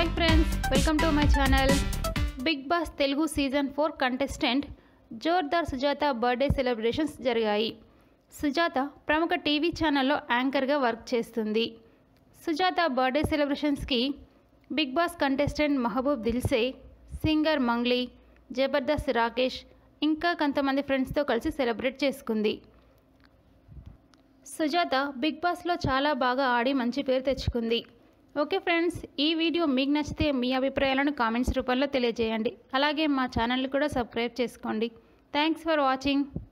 hi friends welcome to my channel Bigg Boss Telugu season four contestant Jordar Sujatha birthday celebrations జరిగాయి సుజాత ప్రముఖ TV ఛానల్లో యాంకర్గా work చేస్తుంది సుజాత బర్త్డే సెలబ్రేషన్స్కి Bigg Boss contestant Mahaboob Dilse singer Mangli Jabardasth Rakesh ఇంకా కొంతమంది ఫ్రెండ్స్తో కలిసి సెలబ్రేట్ చేసుకుంది సుజాత బిగ్ బాస్లో చాలా బాగా ఆడి మంచి పేరు తెచ్చుకుంది ఓకే ఫ్రెండ్స్ ఈ వీడియో మీకు నచ్చితే మీ అభిప్రాయాలను కామెంట్స్ రూపంలో తెలియజేయండి అలాగే మా ఛానల్ని కూడా సబ్స్క్రైబ్ చేసుకోండి థ్యాంక్స్ ఫర్ వాచింగ్